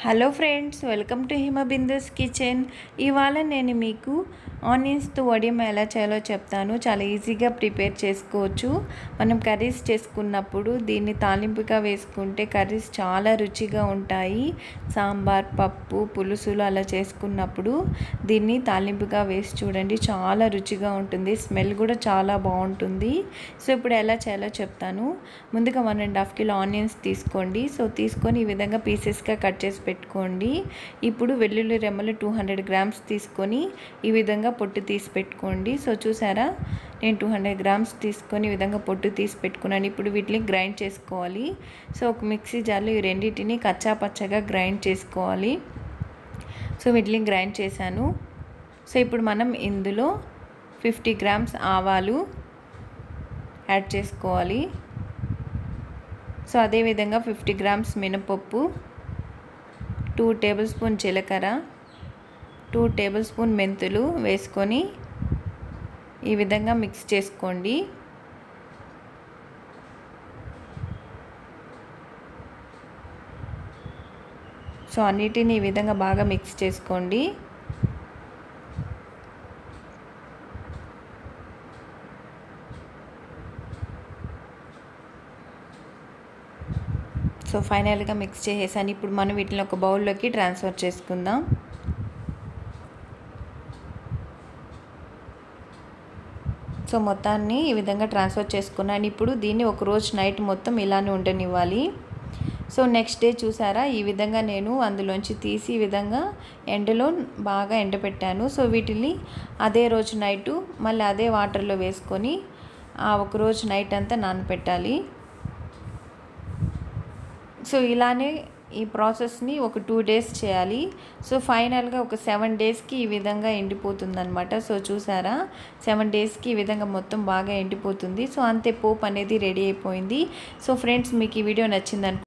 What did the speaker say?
hello friends welcome to Himabindu's kitchen ఇవాళ నేను మీకు ఆనియన్స్తో వడియం ఎలా చేయాలో చెప్తాను చాలా ఈజీగా ప్రిపేర్ చేసుకోవచ్చు మనం కర్రీస్ చేసుకున్నప్పుడు దీన్ని తాలింపుగా వేసుకుంటే కర్రీస్ చాలా రుచిగా ఉంటాయి సాంబార్ పప్పు పులుసులు అలా చేసుకున్నప్పుడు దీన్ని తాలింపుగా వేసి చూడండి చాలా రుచిగా ఉంటుంది స్మెల్ కూడా చాలా బాగుంటుంది సో ఇప్పుడు ఎలా చేయాలో చెప్తాను ముందుగా one and half kilo onions తీసుకోండి సో తీసుకొని ఈ విధంగా పీసెస్గా కట్ చేసి పెట్టుకోండి ఇప్పుడు వెల్లుల్లి రెమ్మలు టూ హండ్రెడ్ గ్రామ్స్ తీసుకొని ఈ విధంగా పొట్టు తీసి పెట్టుకోండి సో చూసారా నేను టూ హండ్రెడ్ గ్రామ్స్ తీసుకొని ఈ విధంగా పొట్టు తీసి పెట్టుకున్నాను ఇప్పుడు వీటిని గ్రైండ్ చేసుకోవాలి సో ఒక మిక్సీ జార్లో ఈ రెండింటిని కచ్చా పచ్చగా గ్రైండ్ చేసుకోవాలి సో వీటిని గ్రైండ్ చేశాను సో ఇప్పుడు మనం ఇందులో ఫిఫ్టీ గ్రామ్స్ ఆవాలు యాడ్ చేసుకోవాలి సో అదేవిధంగా ఫిఫ్టీ గ్రామ్స్ మినపప్పు టూ టేబుల్ స్పూన్ జీలకర్ర టూ టేబుల్ స్పూన్ మెంతులు వేసుకొని ఈ విధంగా మిక్స్ చేసుకోండి సో అన్నిటిని ఈ విధంగా బాగా మిక్స్ చేసుకోండి సో ఫైనల్గా మిక్స్ చేసేసాను ఇప్పుడు మనం వీటిని ఒక బౌల్లోకి ట్రాన్స్ఫర్ చేసుకుందాం సో మొత్తాన్ని ఈ విధంగా ట్రాన్స్ఫర్ చేసుకున్నాను ఇప్పుడు దీన్ని ఒక రోజు నైట్ మొత్తం ఇలానే ఉండనివ్వాలి సో నెక్స్ట్ డే చూసారా ఈ విధంగా నేను అందులోంచి తీసి ఈ విధంగా ఎండలో బాగా ఎండపెట్టాను సో వీటిని అదే రోజు నైటు మళ్ళీ అదే వాటర్లో వేసుకొని ఆ ఒక రోజు నైట్ అంతా నానపెట్టాలి సో ఇలానే ఈ ప్రాసెస్ని ఒక టూ డేస్ చేయాలి సో ఫైనల్గా ఒక సెవెన్ డేస్కి ఈ విధంగా ఎండిపోతుందనమాట సో చూసారా సెవెన్ డేస్కి ఈ విధంగా మొత్తం బాగా ఎండిపోతుంది సో అంతే పోపు అనేది రెడీ అయిపోయింది సో ఫ్రెండ్స్ మీకు ఈ వీడియో నచ్చిందనుకో